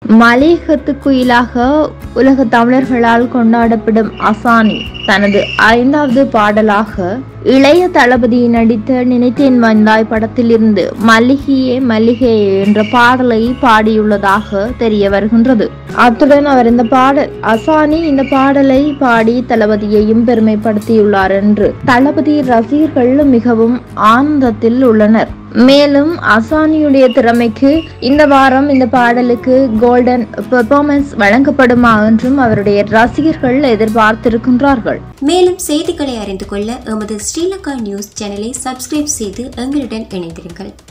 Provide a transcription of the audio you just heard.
மலையகத்து குயிலாக உலக தமிழர்களால் கொண்டாடப்படும் அசானி தனது ஐந்தாவது பாடலாக இளைய தளபதி நடித்த நினைத்தேன் வந்தாய் படத்திலிருந்து மல்லிகையே மல்லிகையே என்ற பாடலை பாடியுள்ளதாக தெரிய வருகின்றது அத்துடன் அவர் இந்த பாடல் அசானி இந்த பாடலை பாடி தளபதியையும் பெருமைப்படுத்தியுள்ளார் என்று தளபதி ரசிகர்கள் மிகவும் ஆனந்தத்தில் உள்ளனர் மேலும் அசானியுடைய திறமைக்கு இந்த வாரம் இந்த பாடலுக்கு கோல்டன் பெர்ஃபார்மன்ஸ் வழங்கப்படுமா என்றும் அவருடைய ரசிகர்கள் எதிர்பார்த்திருக்கின்றார்கள் மேலும் செய்திகளை அறிந்து கொள்ள எமது ஸ்ரீலங்கா நியூஸ் சேனலை சப்ஸ்கிரைப் செய்து எங்களுடன் இணைந்திருங்கள்